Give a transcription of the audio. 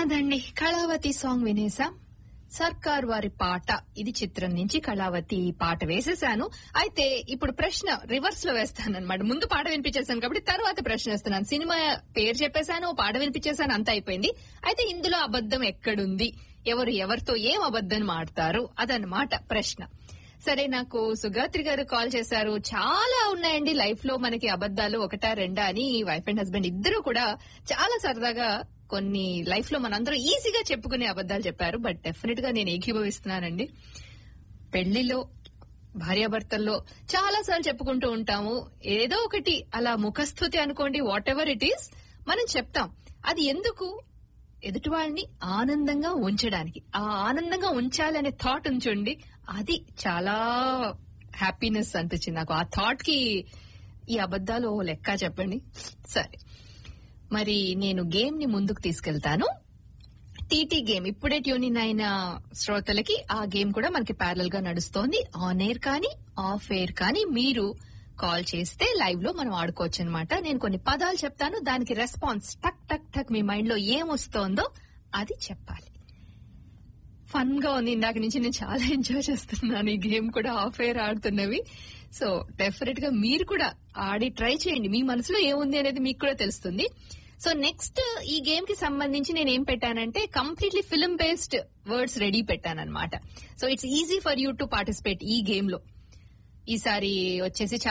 అదండి కళావతి సాంగ్ వినేసాం సర్కార్ వారి పాట ఇది చిత్రం నుంచి కళావతి పాట వేసేసాను అయితే ఇప్పుడు ప్రశ్న రివర్స్ లో వేస్తాను అనమాట ముందు పాట వినిపించేసాను కాబట్టి తర్వాత ప్రశ్న వేస్తున్నాను సినిమా పేరు చెప్పేశాను పాట వినిపించేశాను అంత అయిపోయింది అయితే ఇందులో అబద్ధం ఎక్కడుంది ఎవరు ఎవరితో ఏం అబద్ధం మాడతారు అదనమాట ప్రశ్న సరే నాకు సుగాత్రి గారు కాల్ చేశారు చాలా ఉన్నాయండి లైఫ్ లో మనకి అబద్దాలు ఒకటా రెండా అని వైఫ్ అండ్ హస్బెండ్ ఇద్దరు కూడా చాలా సరదాగా కొన్ని లైఫ్ లో మనందరం ఈజీగా చెప్పుకునే అబద్దాలు చెప్పారు బట్ డెఫినెట్ గా నేను ఏకీభవిస్తున్నానండి పెళ్లిలో భార్యాభర్తల్లో చాలా సార్లు చెప్పుకుంటూ ఉంటాము ఏదో ఒకటి అలా ముఖస్థుతి అనుకోండి వాట్ ఎవర్ ఇట్ ఈస్ మనం చెప్తాం అది ఎందుకు ఎదుటి వాళ్ళని ఆనందంగా ఉంచడానికి ఆ ఆనందంగా ఉంచాలనే థాట్ ఉంచండి అది చాలా హ్యాపీనెస్ అనిపించింది నాకు ఆ థాట్ కి ఈ అబద్దాలు ఓ లెక్క చెప్పండి సరే మరి నేను గేమ్ ని ముందుకు తీసుకెళ్తాను టీటీ గేమ్ ఇప్పుడే ట్యూన్ ఇన్ అయిన శ్రోతలకి ఆ గేమ్ కూడా మనకి ప్యారల్ గా నడుస్తోంది ఆన్ ఎయిర్ కానీ ఆఫ్ ఎయిర్ కానీ మీరు కాల్ చేస్తే లైవ్ లో మనం ఆడుకోవచ్చు అనమాట నేను కొన్ని పదాలు చెప్తాను దానికి రెస్పాన్స్ టక్ టక్ టక్ మీ మైండ్ లో ఏం వస్తోందో అది చెప్పాలి ఫన్ గా ఉంది ఇందాక నుంచి నేను చాలా ఎంజాయ్ చేస్తున్నాను ఈ గేమ్ కూడా ఆఫ్ ఎయిర్ ఆడుతున్నవి సో డెఫినెట్ గా మీరు కూడా ఆడి ట్రై చేయండి మీ మనసులో ఏముంది అనేది మీకు కూడా తెలుస్తుంది సో నెక్స్ట్ ఈ గేమ్ కి సంబంధించి నేను ఏం పెట్టానంటే completely film based words ready పెట్టానన్నమాట so it's easy for you to participate ఈ గేమ్ లో ఈసారి వచ్చేసి